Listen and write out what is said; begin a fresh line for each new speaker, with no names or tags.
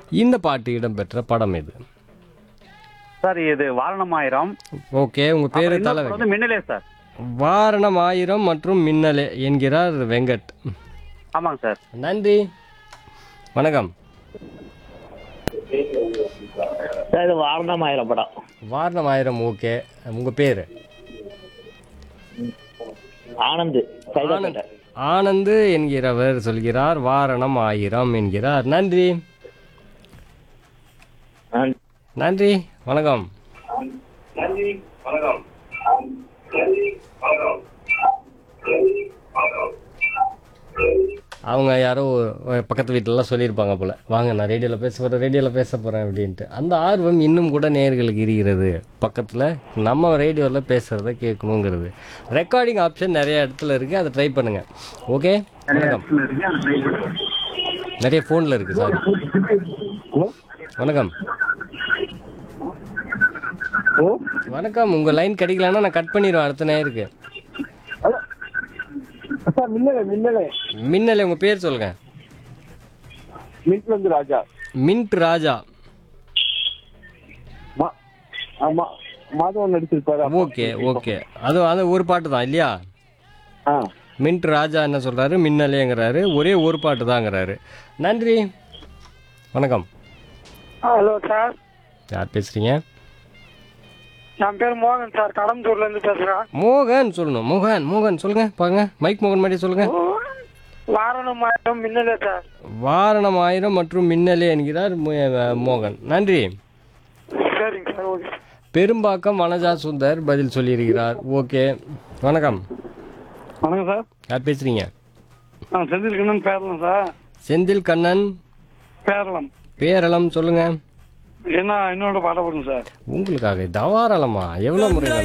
இந்த பாட்டு இடம்பெற்ற படம் எது
சார் இது வாரணமாயிரம்
ஓகே உங்க பேரு
இன்னொரு
தலை
படம் வந்து மின்னலே சார்
வாரணம் ஆயிரம் மற்றும் மின்னலே என்கிறார் வெங்கட்
ஆமாங்க சார்
நன்றி வணக்கம்
சார் இது வாரணம் ஆயிரம் படம்
வாரணம் ஆயிரம் ஓகே உங்க பேரு
ஆனந்த் சைதாப்பேட்டை
ஆனந்த் என்கிறவர் சொல்கிறார் வாரணம் ஆயிரம் என்கிறார் நன்றி
ஆ,
நன்றி வணக்கம் அவங்க யாரோ ஒரு பக்கத்து வீட்டிலலாம் சொல்லியிருப்பாங்க போல வாங்க நான் ரேடியோவில் பேச போகிறேன் ரேடியோவில் பேச போகிறேன் அப்படின்ட்டு அந்த ஆர்வம் இன்னும் கூட நேர்களுக்கு இருக்கிறது பக்கத்தில் நம்ம ரேடியோவில் பேசுகிறத கேட்கணுங்கிறது ரெக்கார்டிங் ஆப்ஷன் நிறைய இடத்துல இருக்குது அதை ட்ரை பண்ணுங்கள் ஓகே வணக்கம் நிறைய ஃபோனில் இருக்குது சார் வணக்கம் வணக்கம் உங்கள் லைன் கிடைக்கலன்னா நான் கட் பண்ணிடுவேன் அடுத்த நேருக்கு
சார் மின்னலே மின்னலே
மின்னலே உங்கள் பேர் சொல்லுங்கள்
மின்ட்ல இருந்து ராஜா
மின்ட் ராஜா
மா- ஆமா மாதவன் நடிச்சிருப்பாரு
ஓகே ஓகே அது அது ஒரு பாட்டு தான் இல்லையா
ஆ
மின்ட் ராஜா என்ன சொல்கிறாரு மின்னலேங்கிறாரு ஒரே ஒரு பாட்டு தாங்கிறாரு நன்றி வணக்கம்
ஹலோ சார்
யார் பேசுகிறீங்க
என் பேர் மோகன் சார் கடம்பூர்ல இருந்து பேசுறேன்
மோகன் சொல்லணும் மோகன் மோகன் சொல்லுங்கள் பாருங்க மைக் மோகன் மாதிரி சொல்லுங்கள்
வாரணம் மாவட்டம் மின்னலே சார்
வாரணம் ஆயிரம் மற்றும் மின்னலே என்கிறார் மோ- மோகன் நன்றி
சரிங்க சார் ஓகே
பெரும்பாக்கம் வனஜா சுந்தர் பதில் சொல்லியிருக்கிறார் ஓகே வணக்கம்
வணக்கம் சார்
யார் பேசுகிறீங்க
நான் செந்தில்கண்ணன் பேரலாம் சார்
செந்தில் கண்ணன்
பேரலாம்
பேரளம் சொல்லுங்க
என்ன என்னோட பாட போடுங்க சார்
உங்களுக்காக தவாரளமா எவ்வளோ முறை வேணும்